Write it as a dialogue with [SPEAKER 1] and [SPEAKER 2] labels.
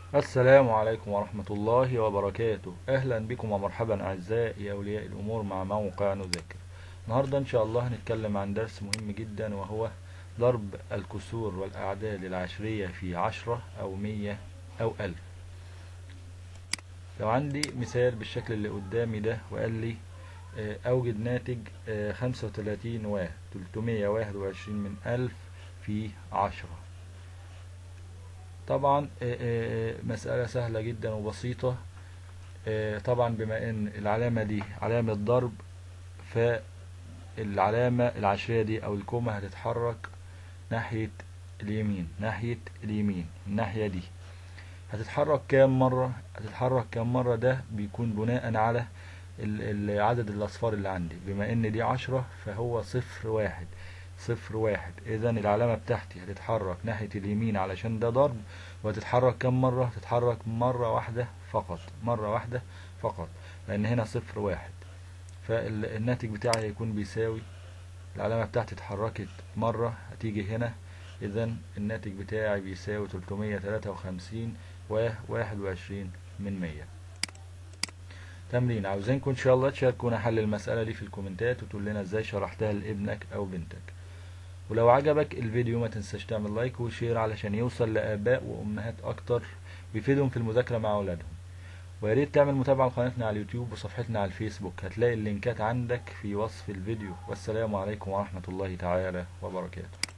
[SPEAKER 1] السلام عليكم ورحمة الله وبركاته أهلا بكم ومرحبا أعزائي أولياء الأمور مع موقع نذاكر النهاردة إن شاء الله هنتكلم عن درس مهم جدا وهو ضرب الكسور والأعداد العشرية في عشرة أو مية أو ألف لو عندي مثال بالشكل اللي قدامي ده وقال لي آه، أوجد ناتج خمسة وتلاتين واحد تلتمية واحد وعشرين من ألف في عشرة طبعا آه، آه، مسألة سهلة جدا وبسيطة آه، طبعا بما ان العلامة دي علامة ضرب فالعلامة العشرية دي او الكومة هتتحرك ناحية اليمين ناحية اليمين الناحية دي هتتحرك كام مرة هتتحرك كام مرة ده بيكون بناء على ال- ال- عدد الأصفار اللي عندي بما ان دي عشرة فهو صفر واحد صفر واحد اذا العلامة بتاعتي هتتحرك ناحية اليمين علشان ده ضرب وهتتحرك كم مرة هتتحرك مرة واحدة فقط مرة واحدة فقط لان هنا صفر واحد فالناتج بتاعي هيكون بيساوي العلامة بتاعتي اتحركت مرة هتيجي هنا اذا الناتج بتاعي بيساوي 353 وواحد وعشرين من مية تمرين عاوزينكم ان شاء الله تشاركونا حل المسألة دي في الكومنتات وتقول لنا ازاي شرحتها لابنك او بنتك ولو عجبك الفيديو ما تنساش تعمل لايك وشير علشان يوصل لآباء وأمهات أكتر بيفيدهم في المذاكرة مع أولادهم ويا ريت تعمل متابعة لقناتنا على اليوتيوب وصفحتنا على الفيسبوك هتلاقي اللينكات عندك في وصف الفيديو والسلام عليكم ورحمة الله تعالى وبركاته